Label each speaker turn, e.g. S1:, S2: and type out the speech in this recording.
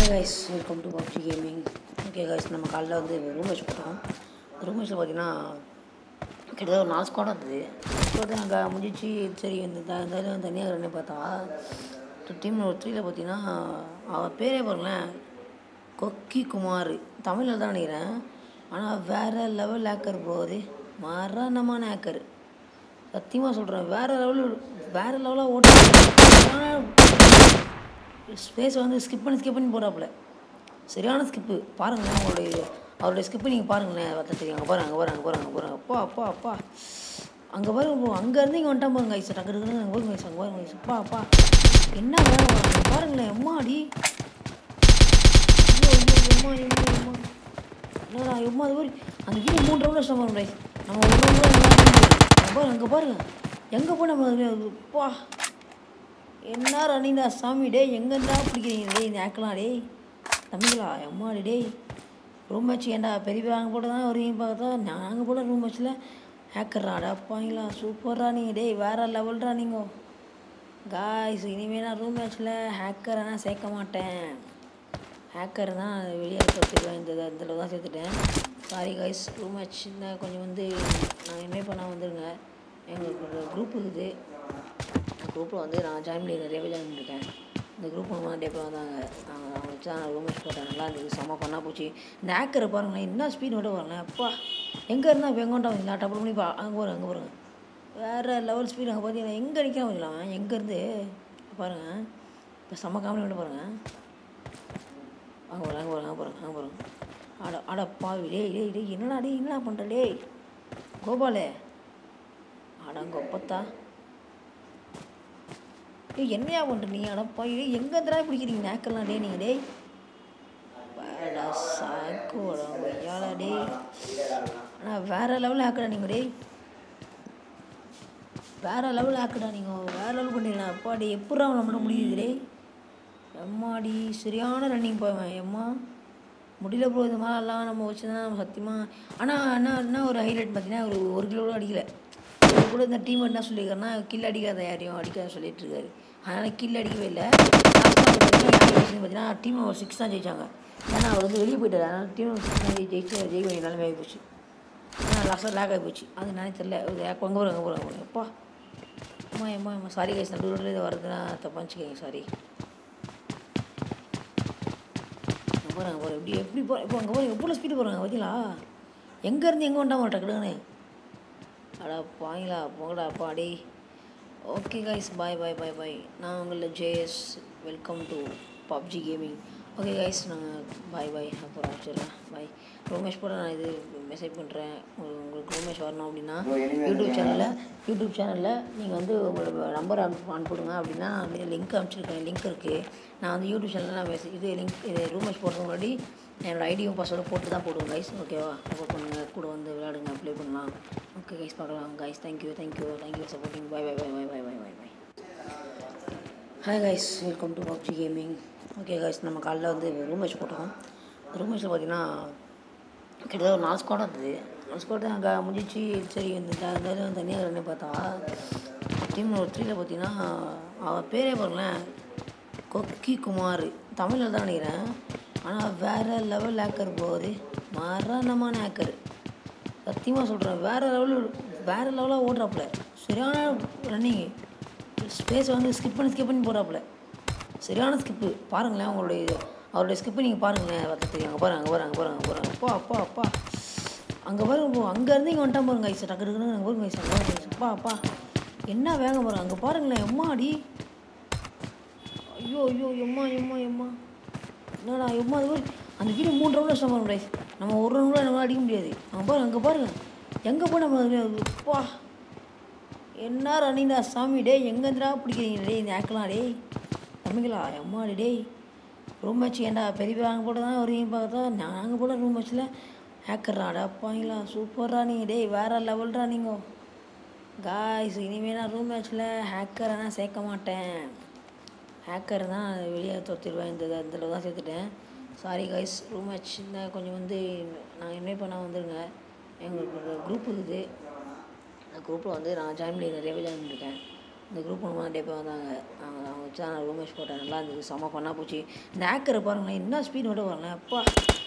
S1: Guys welcome to PUBG gaming okay guys நம்ம காலைல வந்து ரூம் மேட்ச் போட்டோம் ரூம் மேட்ச்சில் பார்த்தீங்கன்னா கிட்டத்தட்ட ஒரு நாலு ஸ்குவாட் இருந்தது ஸ்குவாட் அங்கே முடிஞ்சிச்சு சரி இந்த த- இந்த தனியாக ரெண்டு பார்த்தா டீம் ஒரு த்ரீல பார்த்தீங்கன்னா அவன் பேரே பாருங்களேன் கொக்கி குமார் தமிழில் தான் நினைக்கிறேன் ஆனால் வேறு லெவல் ஹேக்கர் ப்ரோ அது மரணமான ஹேக்கர் சத்தியமாக சொல்கிறேன் வேறு லெவல் வேறு லெவலாக ஓட்ட ஸ்பேஸ் வந்து ஸ்கிப் பண்ணி ஸ்கிப் பண்ணி போகிறாப்புல சரியான ஸ்கிப்பு பாருங்களேன் அவங்களுடைய அவருடைய ஸ்கிப்பு நீங்கள் பாருங்களேன் பார்த்தா தெரியும் அங்கே பாருங்க அங்கே பாருங்க அங்கே பாருங்க அங்கே பாருங்க அப்பா அப்பா அப்பா அங்கே பாருங்க அங்கேருந்து இங்கே வந்துட்டான் பாருங்க ஐஸ் டக்கு டக்குன்னு அங்கே பாருங்க ஐஸ் அங்கே பாருங்க ஐஸ் அப்பா அப்பா என்ன வேலை பாருங்க பாருங்களேன் எம்மாடி ஐயோ ஐயோ எம்மா எம்மா எம்மா என்னடா எம்மா அது மாதிரி அந்த வீடு மூணு ரவுண்ட் வச்சு பாருங்க guys. நம்ம ஒரு ரவுண்ட் பாருங்க அங்கே பாருங்க எங்கே போய் நம்ம அப்பா என்ன ரன்னிங்டா சாமி டேய் எங்கேருந்தா பிடிக்கிறீங்க டேய் இந்த ஆக்கலாம் டேய் தம்பிங்களா எம்மாடி டேய் ரூம் மேட்ச் ஏன்டா பெரிய வாங்க போட்டு தான் வருவீங்க பார்த்தா நாங்கள் போல ரூம் மேட்ச்சில் ஹேக்கர்ராடா அப்பாங்களா சூப்பர்ரா நீங்கள் டேய் வேறு லெவல்ரா நீங்கள் காய்ஸ் இனிமேல் நான் ரூம் மேட்ச்சில் ஹேக்கரை நான் சேர்க்க மாட்டேன் ஹேக்கர் தான் வெளியே சேர்த்துருவேன் இந்த இதில் தான் சேர்த்துட்டேன் சாரி காய்ஸ் ரூம் மேட்ச் இந்த கொஞ்சம் வந்து நான் இனிமேல் பண்ணால் வந்துருங்க எங்களுக்கு ஒரு குரூப் இருக்குது குரூப்பில் வந்து நான் ஜாயின் பண்ணி நிறைய பேர் ஜாயின் பண்ணியிருக்கேன் இந்த குரூப் மூலமாக நிறைய பேர் வந்தாங்க நாங்கள் அவங்க வச்சு தான் ரூம் மேட்ச் போட்டேன் நல்லா இருந்தது செம்ம பண்ணால் போச்சு இந்த ஹேக்கரை பாருங்களேன் என்ன ஸ்பீட் மட்டும் பாருங்களேன் அப்பா எங்கே இருந்தால் இப்போ எங்கோண்டா வந்தீங்களா டபுள் பண்ணி பா அங்கே பாருங்க அங்கே பாருங்க வேறு லெவல் ஸ்பீட் அங்கே பார்த்தீங்கன்னா எங்கே நிற்கிறான் வச்சுக்கலாம் எங்கேருந்து பாருங்கள் இப்போ செம்ம காமெடி மட்டும் பாருங்கள் அங்கே போகிறேன் அங்கே போகிறேன் அங்கே போகிறேன் அங்கே போகிறேன் அட அட பாவி டேய் டேய் டேய் என்னடா டேய் என்னடா பண்ணுற டேய் கோபாலே அடங்கொப்பத்தா ஏய் என்னையா பண்ணுற நீ அட பாவி டேய் எங்கே திரா பிடிக்கிறீங்க நேக்கெல்லாம் டேய் நீங்கள் டேய் வேடா சாக்கோடா ஐயாடா டேய் ஆனால் வேறு லெவலில் ஆக்கடா நீங்கள் டேய் வேறு லெவலில் ஆக்கடா நீங்கள் வேறு லெவல் பண்ணிடலாம் அப்பாடி எப்படா நம்மள முடியுது டேய் எம்மாடி சரியான ரன்னிங் போவேன் எம்மா முடியல ப்ரோ இது மாதிரிலாம் நம்ம வச்சு தான் நம்ம சத்தியமாக ஆனால் என்ன என்ன ஒரு ஹைலைட் பார்த்தீங்கன்னா ஒரு ஒரு கிலோ கூட அடிக்கல இது கூட இந்த டீம் என்ன சொல்லியிருக்காருன்னா கில் அடிக்காத யாரையும் அடிக்காத சொல்லிட்டு இருக்காரு அதனால் கில் அடிக்கவே இல்லை பார்த்தீங்கன்னா டீம் ஒரு சிக்ஸ் தான் ஜெயிச்சாங்க ஏன்னா அவர் வந்து வெளியே போயிட்டார் அதனால் டீம் சிக்ஸ் தான் ஜெயி- ஜெயிச்சு ஜெயிக்க வேண்டிய நிலைமை ஆகி போச்சு ஆனால் லாஸ்ட்டாக லேக் ஆகி போச்சு அது என்னன்னு தெரியல அங்கே போகிறாங்க அங்கே போகிறாங்க எப்பா அம்மா அம்மா அம்மா சாரி கைஸ் நடுவில் இது வரதுன்னா தப்பாச்சுக்கோங்க சாரி அங்கே போகிறாங்க போகிறேன் எப்படி எப்படி போ இப்போ அங்கே போகிறேன் எவ்வளோ ஸ்பீடு போகிறாங்க பார்த்தீங்களா எங்கேருந்து எங்கே வந்துட்டான் டக்குன்னு அடா பாங்களா போங்கடா பாடி ஓகே கைஸ் பாய் பாய் பாய் பாய் நான் உங்களில் JS welcome to PUBG gaming okay guys நாங்கள் பாய் பாய் அப்புறம் வச்சிடலாம் பாய் ரோமேஷ் கூட நான் இது மெசேஜ் பண்ணுறேன் உங்களுக்கு ரோமேஷ் வரணும் அப்படின்னா யூடியூப் சேனலில் யூடியூப் சேனலில் நீங்கள் வந்து உங்களோட நம்பர் அனுப்பு அனுப்பிடுங்க அப்படின்னா லிங்க் அனுப்பிச்சிருக்கேன் லிங்க் இருக்குது நான் வந்து யூடியூப் சேனலில் நான் மெசேஜ் இது லிங்க் இது ரூமேஷ் போடுறதுக்கு முன்னாடி என்னோட ஐடியும் பாஸ்வேர்டும் போட்டு தான் போடுவோம் கைஸ் ஓகேவா சப்போர்ட் பண்ணுங்கள் கூட வந்து விளையாடுங்க ப்ளே பண்ணலாம் ஓகே கைஸ் பார்க்கலாம் guys thank you thank you thank you supporting bye bye bye bye bye bye bye bye hi guys welcome to PUBG gaming okay guys நம்ம காலைல வந்து ரூம் மேட்ச் போட்டோம் ரூம் மேட்ச்சில் பார்த்தீங்கன்னா கிட்டத்தட்ட ஒரு நாலு ஸ்குவாட் இருந்தது நாலு ஸ்குவாட் அங்கே முடிஞ்சிச்சு சரி இந்த த- இந்த இதில் தனியாக ரெண்டு பார்த்தா டீம் ஒரு த்ரீல பார்த்தீங்கன்னா அவன் பேரே பாருங்களேன் கொக்கி குமார் தமிழில் தான் நினைக்கிறேன் ஆனால் வேறு லெவல் ஹேக்கர் ப்ரோ அது மரணமான ஹேக்கர் சத்தியமாக சொல்கிறேன் வேறு லெவல் வேறு லெவலாக ஓடுறாப்புல சரியான ரன்னிங் ஸ்பேஸ் வந்து ஸ்கிப் பண்ணி ஸ்கிப் பண்ணி போகிறாப்புல சரியான ஸ்கிப்பு பாருங்களேன் அவங்களுடைய அவருடைய ஸ்கிப்பு நீங்கள் பாருங்களேன் பார்த்தா தெரியும் அங்கே பாருங்க அங்கே பாருங்க அங்கே பாருங்க அங்கே பாருங்க அப்பா அப்பா அப்பா அங்கே பாருங்க போ அங்கேருந்து இங்கே வந்துட்டான் பாருங்க ஐஸ் டக்கு டக்குன்னு அங்கே பாருங்க ஐஸ் அங்கே பாருங்க ஐஸ். அப்பா அப்பா என்ன வேகம் பாருங்க அங்கே பாருங்களேன் எம்மாடி ஐயோ ஐயோ எம்மா எம்மா எம்மா என்னடா எம்மா அது மாதிரி அந்த வீடு மூணு ரவுண்ட் வச்சு பாருங்க ரைஸ் நம்ம ஒரு ரவுண்ட் கூட நம்மளால் அடிக்க முடியாது அங்கே பாருங்க அங்கே பாருங்க எங்கே போய் நம்ம அப்பா என்ன ரன்னிங்டா சாமி டேய் எங்கேருந்துடா பிடிக்கிறீங்க டேய் இந்த ஆக்கலாம் டேய் தம்பிங்களா அம்மாடி டேய் ரூம் மேட்ச் ஏன்டா பெரிய வாங்க போட்டு தான் வருவீங்க பார்த்தா நாங்கள் போல ரூம் மேட்ச்சில் ஹேக்கர்ராடா அப்பாங்களா சூப்பர்ரா நீங்கள் டேய் வேறு லெவல்ரா நீங்கள் காய்ஸ் இனிமேல் நான் ரூம் மேட்ச்சில் ஹேக்கரை நான் சேர்க்க மாட்டேன் ஹேக்கர் தான் வெளியே துரத்திடுவேன் இந்த இதில் தான் சேர்த்துட்டேன் சாரி கைஸ் ரூம் மேட்ச் இந்த கொஞ்சம் வந்து நான் இன்வைட் பண்ணால் வந்துருங்க எங்களுக்கு ஒரு குரூப் இருக்குது அந்த குரூப்பில் வந்து நான் ஜாயின் பண்ணி நிறைய பேர் ஜாயின் பண்ணியிருக்கேன் இந்த குரூப் ஒன்று வந்து டேப்போ வந்தாங்க அவங்க அவங்க வச்சு நான் ரூம் மேட்ச் போட்டேன் நல்லா இருந்தது செம்ம பண்ணால் போச்சு இந்த ஆக்கரை பாருங்களேன் என்ன ஸ்பீட் மட்டும் வரல அப்பா